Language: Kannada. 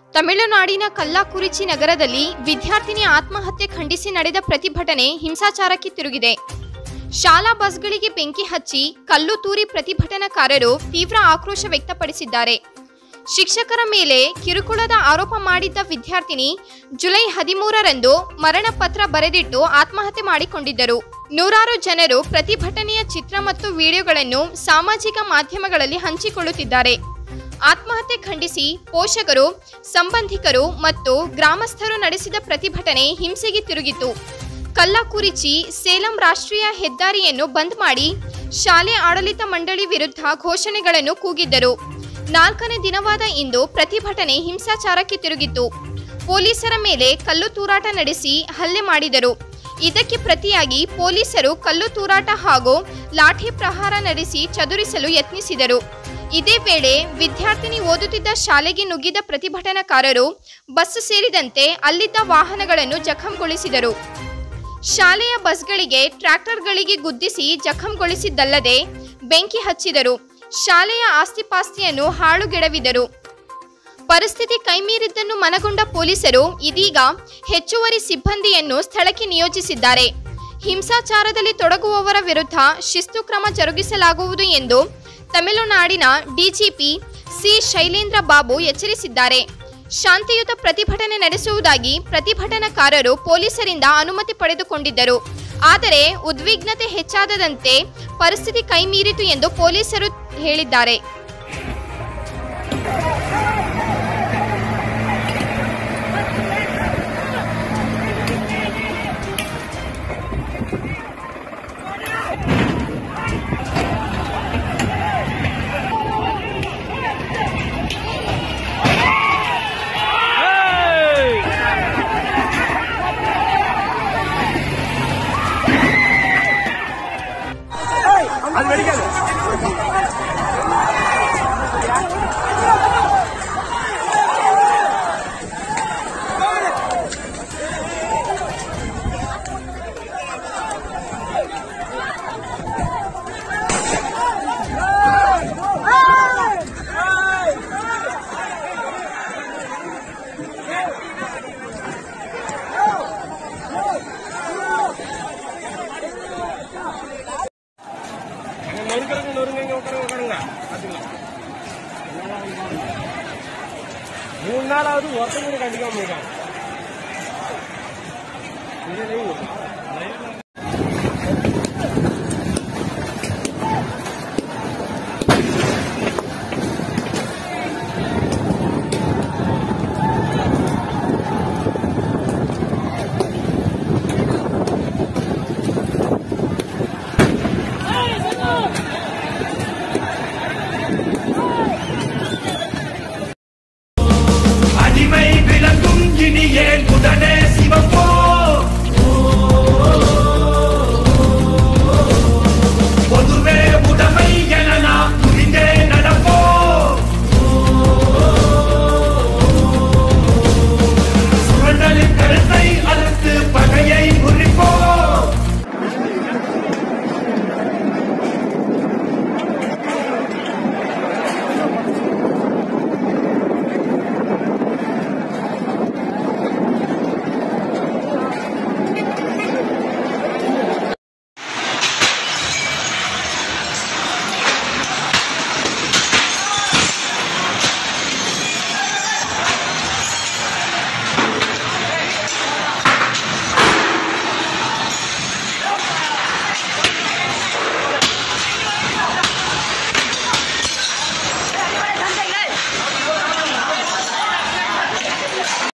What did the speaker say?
ತಮಿಳುನಾಡಿನ ಕಲ್ಲಾಕುರಿಚಿ ನಗರದಲ್ಲಿ ವಿದ್ಯಾರ್ಥಿನಿ ಆತ್ಮಹತ್ಯೆ ಖಂಡಿಸಿ ನಡೆದ ಪ್ರತಿಭಟನೆ ಹಿಂಸಾಚಾರಕ್ಕೆ ತಿರುಗಿದೆ ಶಾಲಾ ಬಸ್ಗಳಿಗೆ ಬೆಂಕಿ ಹಚ್ಚಿ ಕಲ್ಲು ತೂರಿ ಪ್ರತಿಭಟನಾಕಾರರು ತೀವ್ರ ಆಕ್ರೋಶ ವ್ಯಕ್ತಪಡಿಸಿದ್ದಾರೆ ಶಿಕ್ಷಕರ ಮೇಲೆ ಕಿರುಕುಳದ ಆರೋಪ ಮಾಡಿದ್ದ ವಿದ್ಯಾರ್ಥಿನಿ ಜುಲೈ ಹದಿಮೂರರಂದು ಮರಣ ಪತ್ರ ಬರೆದಿಟ್ಟು ಆತ್ಮಹತ್ಯೆ ಮಾಡಿಕೊಂಡಿದ್ದರು ನೂರಾರು ಜನರು ಪ್ರತಿಭಟನೆಯ ಚಿತ್ರ ಮತ್ತು ವಿಡಿಯೋಗಳನ್ನು ಸಾಮಾಜಿಕ ಮಾಧ್ಯಮಗಳಲ್ಲಿ ಹಂಚಿಕೊಳ್ಳುತ್ತಿದ್ದಾರೆ ಆತ್ಮಹತ್ಯೆ ಖಂಡಿಸಿ ಪೋಷಕರು ಸಂಬಂಧಿಕರು ಮತ್ತು ಗ್ರಾಮಸ್ಥರು ನಡೆಸಿದ ಪ್ರತಿಭಟನೆ ಹಿಂಸೆಗೆ ತಿರುಗಿತು ಕಲ್ಲಕುರಿಚಿ ಸೇಲಂ ರಾಷ್ಟ್ರೀಯ ಹೆದ್ದಾರಿಯನ್ನು ಬಂದ್ ಮಾಡಿ ಶಾಲೆ ಆಡಳಿತ ಮಂಡಳಿ ವಿರುದ್ಧ ಘೋಷಣೆಗಳನ್ನು ಕೂಗಿದ್ದರು ನಾಲ್ಕನೇ ದಿನವಾದ ಇಂದು ಪ್ರತಿಭಟನೆ ಹಿಂಸಾಚಾರಕ್ಕೆ ತಿರುಗಿತು ಪೊಲೀಸರ ಮೇಲೆ ಕಲ್ಲು ತೂರಾಟ ನಡೆಸಿ ಹಲ್ಲೆ ಮಾಡಿದರು ಇದಕ್ಕೆ ಪ್ರತಿಯಾಗಿ ಪೊಲೀಸರು ಕಲ್ಲು ತೂರಾಟ ಹಾಗೂ ಲಾಠಿ ಪ್ರಹಾರ ನಡೆಸಿ ಚದುರಿಸಲು ಯತ್ನಿಸಿದರು ಇದೇ ವೇಳೆ ವಿದ್ಯಾರ್ಥಿನಿ ಓದುತ್ತಿದ್ದ ಶಾಲೆಗೆ ನುಗ್ಗಿದ ಪ್ರತಿಭಟನಾಕಾರರು ಬಸ್ ಸೇರಿದಂತೆ ಅಲ್ಲಿದ್ದ ವಾಹನಗಳನ್ನು ಜಖಂಗೊಳಿಸಿದರು ಶಾಲೆಯ ಬಸ್ಗಳಿಗೆ ಟ್ರ್ಯಾಕ್ಟರ್ಗಳಿಗೆ ಗುದ್ದಿಸಿ ಜಖಂಗೊಳಿಸಿದ್ದಲ್ಲದೆ ಬೆಂಕಿ ಹಚ್ಚಿದರು ಶಾಲೆಯ ಆಸ್ತಿಪಾಸ್ತಿಯನ್ನು ಹಾಳುಗೆಡವಿದರು ಪರಿಸ್ಥಿತಿ ಕೈಮೀರಿದ್ದನ್ನು ಮನಗೊಂಡ ಪೊಲೀಸರು ಇದೀಗ ಹೆಚ್ಚುವರಿ ಸಿಬ್ಬಂದಿಯನ್ನು ಸ್ಥಳಕ್ಕೆ ನಿಯೋಜಿಸಿದ್ದಾರೆ ಹಿಂಸಾಚಾರದಲ್ಲಿ ತೊಡಗುವವರ ವಿರುದ್ಧ ಶಿಸ್ತು ಕ್ರಮ ಜರುಗಿಸಲಾಗುವುದು ಎಂದು ತಮಿಳುನಾಡಿನ ಡಿಜಿಪಿ ಸಿ ಶೈಲೇಂದ್ರ ಬಾಬು ಎಚ್ಚರಿಸಿದ್ದಾರೆ ಶಾಂತಿಯುತ ಪ್ರತಿಭಟನೆ ನಡೆಸುವುದಾಗಿ ಪ್ರತಿಭಟನಾಕಾರರು ಪೊಲೀಸರಿಂದ ಅನುಮತಿ ಪಡೆದುಕೊಂಡಿದ್ದರು ಆದರೆ ಉದ್ವಿಗ್ನತೆ ಹೆಚ್ಚಾದದಂತೆ ಪರಿಸ್ಥಿತಿ ಕೈಮೀರಿತು ಎಂದು ಪೊಲೀಸರು ಹೇಳಿದ್ದಾರೆ நொறுக்கிறவங்க நொறுங்க உட்காருங்க உட்காருங்க பாத்துக்கலாம் மூணு நாளாவது ஒருத்தங்க கண்டிக்காம இருக்காங்க